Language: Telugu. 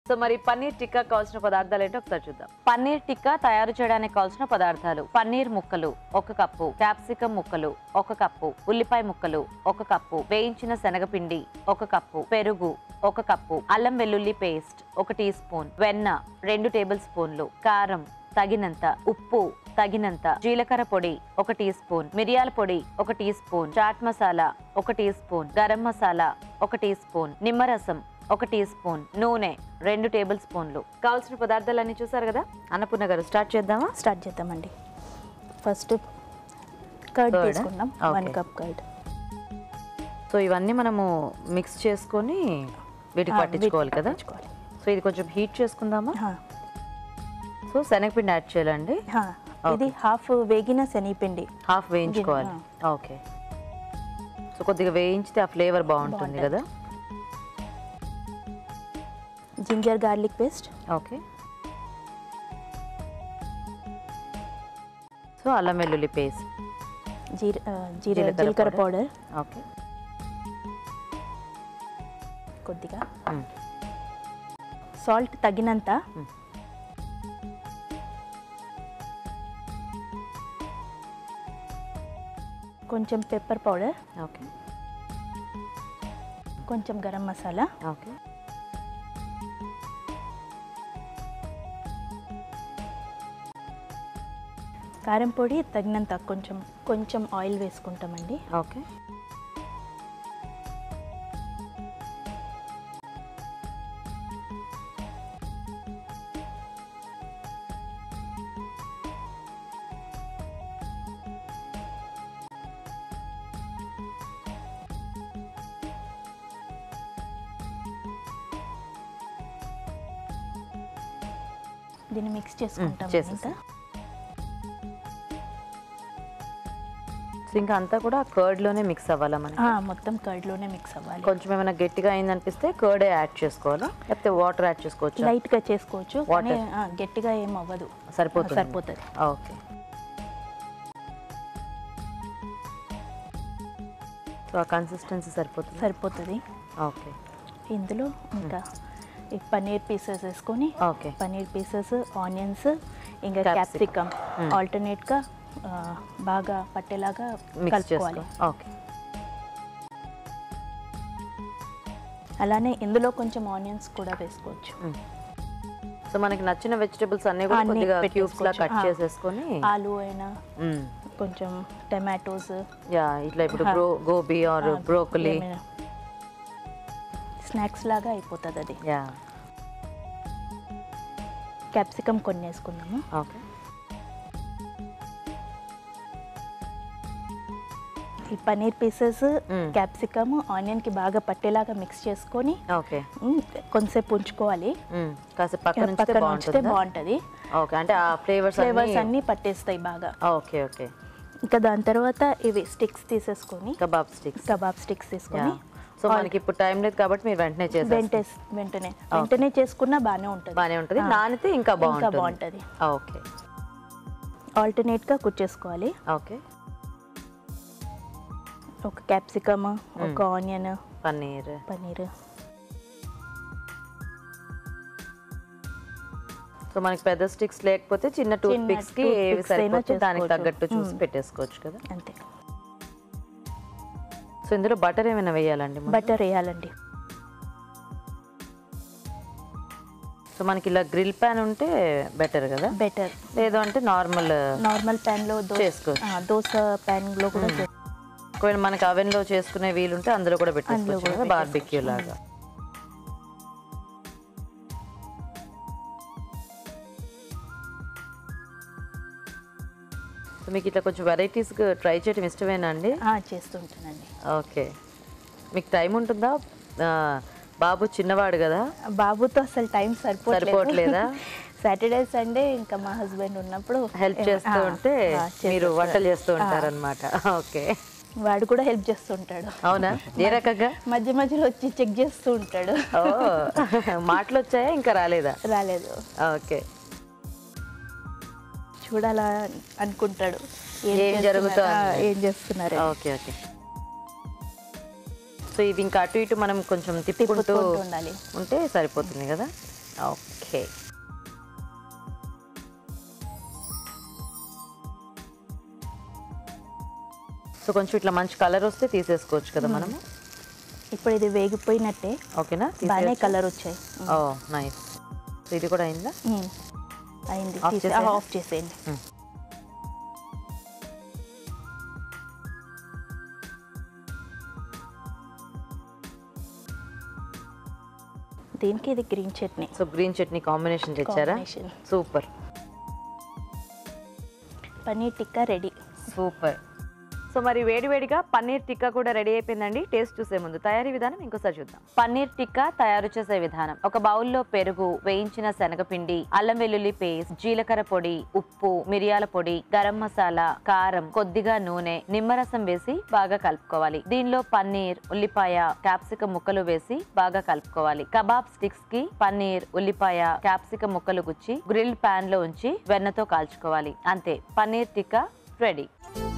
సో మరి పన్నీర్ టిక్కా కావాల్సిన పదార్థాలు ఏంటో ఒకసారి చూద్దాం పన్నీర్ టిక్కా తయారు చేయడానికి కావాల్సిన పదార్థాలు పన్నీర్ ముక్కలు ఒక కప్పు క్యాప్సికం ముక్కలు ఒక కప్పు ఉల్లిపాయ ముక్కలు ఒక కప్పు వేయించిన శనగపిండి ఒక కప్పు పెరుగు ఒక కప్పు అల్లం వెల్లుల్లి పేస్ట్ ఒక టీ స్పూన్ వెన్న రెండు టేబుల్ స్పూన్లు కారం తగినంత ఉప్పు తగినంత జీలకర్ర పొడి ఒక టీ స్పూన్ మిరియాల పొడి ఒక టీ స్పూన్ చాట్ మసాలా ఒక టీ స్పూన్ గరం మసాలా ఒక టీ స్పూన్ నిమ్మరసం ఒక టీ స్పూన్ నూనె రెండు టేబుల్ స్పూన్లు కావాల్సిన పదార్థాలన్నీ చూసారు కదా అన్నపూర్ణ గారు స్టార్ట్ చేద్దామా స్టార్ట్ చేద్దామండి ఫస్ట్ కర్డ్ Curd, తీసుకుందాం ఆ? One Okay. Cup curd so ఇవన్నీ మనము మిక్స్ చేసుకొని వీటికి పట్టించుకోవాలి కదా సో ఇది కొంచెం హీట్ చేసుకుందామా సో శనగపిండి యాడ్ చేయాలండి ఇది హాఫ్ వేగిన శనగపిండి హాఫ్ వేయించుకోవాలి ఓకే సో కొద్దిగా వేయించితే ఆ ఫ్లేవర్ బాగుంటుంది బాగుంటుంది. కదా ginger garlic paste okay so అల్లం వెల్లుల్లి పేస్ట్ జీర ఆ, జీర జీలకర్ర జీలకర్ర powder. పౌడర్ ఓకే కొద్దిగా మ్మ్. సాల్ట్ తగినంత మ్మ్. కొంచెం పెప్పర్ పౌడర్ ఓకే కొంచెం గరం మసాలా ఓకే కారం పొడి తగినంత కొంచెం కొంచెం ఆయిల్ వేసుకుంటామండి ఓకే దీన్ని మిక్స్ చేసుకుంటాం చేసేసాం. అంతా సో ఇంకా అంతా కూడా కర్డ్ లోనే మిక్స్ అవ్వాలా మనకి ఆ, మొత్తం కర్డ్లోనే మిక్స్ అవ్వాలి కొంచెం ఏమైనా గట్టిగా అయింది అనిపిస్తే కర్డే యాడ్ చేసుకోవాలా లేకపోతే వాటర్ యాడ్ చేసుకోవచ్చా లైట్గా చేసుకోవచ్చు కానీ Water. ఆ, గట్టిగా ఏం అవ్వదు సరిపోతుంది సరిపోతుంది ఓకే సో ఆ కన్సిస్టెన్సీ సరిపోతుంది సరిపోతుంది ఓకే ఇందులో ఇంకా ఈ పన్నీర్ పీసెస్ వేసుకొని ఓకే పన్నీర్ పీసెస్ ఆనియన్స్ ఇంకా Capsicum. Capsicum Hmm. ఆల్టర్నేట్గా బాగా పట్టేలాగా మిక్స్ కలుపుకోవాలి చేసుకో ఓకే అలానే ఇందులో కొంచెం ఆనియన్స్ కూడా వేసుకోవచ్చు సో మనకి నచ్చిన వెజిటబుల్స్ అన్ని కూడా అన్ని కొద్దిగా క్యూబ్స్ లా పెట్టేసుకోవచ్చు. కట్ ఆ. చేసేసుకొని ఆలు అయినా మ్మ్. కొంచెం టమాటోస్ యా ఇట్లా ఇప్పుడు ఆ. Bro gobi or broccoli snacks లాగా అయిపోతుంది అది యా క్యాప్సికమ్ కొన్ని వేసుకున్నాము ఓకే ఈ paneer pieces Mm. Capsicum onion కి బాగా పట్టేలాగా మిక్స్ చేసుకొని ఓకే మ్, కొంతసేపు ఉంచుకోవాలి మ్మ్. కాసేపు పక్కన ఉంచితే పక్కన ఉంచితే బాగుంటుంది బాగుంటుంది ఓకే అంటే ఆ ఫ్లేవర్స్ ఫ్లేవర్స్ అన్ని అన్నీ పట్టేస్తాయి బాగా ఓకే ఓకే ఇంకా దాని తర్వాత ఇవి స్టిక్స్ తీసేసుకొని కబాబ్ స్టిక్స్ కబాబ్ స్టిక్స్ తీసుకొని సో మనకి ఇప్పుడు టైం లేదు కాబట్టి మీరు వెంటనే చేసేస్తారు వెంటే వెంటనే వెంటనే చేసుకున్నా బాగానే ఉంటుంది బానే ఉంటుంది ఆ. నానితే ఇంకా ఇంకా బాగుంటుంది బాగుంటుంది ఓకే ఆల్టర్నేట్ గా కుచ్చేసుకోవాలి ఓకే ఒక క్యాప్సికమ్ ఒక ఆనియన్ పన్నీర్ పన్నీర్ సో మనకి పెద్ద స్టిక్స్ లేకపోతే చిన్న టూత్ చిన్న పిక్స్ కి toothpicks ఏవి అయినా సరిపోతే దానికి చేసుకోవచ్చు. తగ్గట్టు చూసి మ్మ్. పెట్టేసుకోవచ్చు కదా అంతే సో ఇందులో బటర్ ఏమైనా వేయాలండి ముందు? బటర్ వేయాలండి సో మనకి ఇలా గ్రిల్ ప్యాన్ ఉంటే బెటర్ కదా బెటర్ లేదు అంటే నార్మల్ నార్మల్ ప్యాన్ లో దో- చేసుకోవచ్చు. ఆ, దోశ ప్యాన్ లో కూడా చే- ఒకవేళ మనకి అవెన్ లో చేసుకునే వీలుంటే అందులో కూడా అందులో పెట్టేసుకోవచ్చు కూడా కదా బార్బిక్యూ లాగా సో మీకు ఇట్లా కొంచెం వెరైటీస్ ట్రై చేయడం ఇష్టమేనా అండి ఆ, చేస్తుంటానండి ఓకే మీకు టైం ఉంటుందా ఆ, బాబు చిన్నవాడు కదా బాబుతో అసలు టైం సరిపోవట్లేదు సరిపోవట్లేదా? సాటర్డే సండే ఇంకా మా హస్బెండ్ ఉన్నప్పుడు హెల్ప్ ఏ- చేస్తూ ఆ, ఉంటే ఆ, చేసేస్తాడు. మీరు వంటలు చేస్తూ ఆ, ఉంటారనమాట ఓకే వాడు కూడా హెల్ప్ చేస్తుంటాడు అవునా ఏ రకంగా మధ్య మధ్యలో వచ్చి చెక్ చేస్తూ ఉంటాడు ఓ మాటలు వచ్చాయా ఇంకా రాలేదా రాలేదు ఓకే చూడాలా అనుకుంటాడు ఏం చేస్తున్నారు? జరుగుతోంది? ఆ, ఏం చేస్తున్నారు ఓకే ఓకే సో ఇది ఇంకా అటు ఇటు మనం కొంచెం తిప్పుకుంటూ తిప్పుకుంటూ ఉండాలి ఉంటే సరిపోతుంది కదా ఓకే సో కొంచెం ఇట్లా మంచి కలర్ వస్తే తీసేసుకోవచ్చు కదా మనము ఇప్పుడు ఇది వేగిపోయినట్టే ఓకేనా బాగానే తీసేయొచ్చా? కలర్ వచ్చాయి ఓ నైస్ సో ఇది కూడా అయిందా మ్మ్. అయింది Off తీసే- చేసేయనా? ఆఫ్ చేసేయండి మ్మ్. దీనికి ఇది green chutney so green chutney combination తెచ్చారా combination super paneer tikka ready super so మరి వేడివేడిగా పన్నీర్ టిక్కా కూడా రెడీ అయిపోయిందండి టేస్ట్ చూసే ముందు తయారీ విధానం ఇంకోసారి చూద్దాం పన్నీర్ టిక్కా తయారు చేసే విధానం ఒక బౌల్లో పెరుగు వేయించిన శనగపిండి అల్లం వెల్లుల్లి పేస్ట్ జీలకర్ర పొడి ఉప్పు మిరియాల పొడి గరం మసాలా కారం కొద్దిగా నూనె నిమ్మరసం వేసి బాగా కలుపుకోవాలి దీనిలో పన్నీర్ ఉల్లిపాయ క్యాప్సికం ముక్కలు వేసి బాగా కలుపుకోవాలి కబాబ్ స్టిక్స్ కి పన్నీర్ ఉల్లిపాయ క్యాప్సికం ముక్కలు గుచ్చి గ్రిల్ పాన్ లో ఉంచి వెన్నతో కాల్చుకోవాలి అంతే పన్నీర్ టిక్కా రెడీ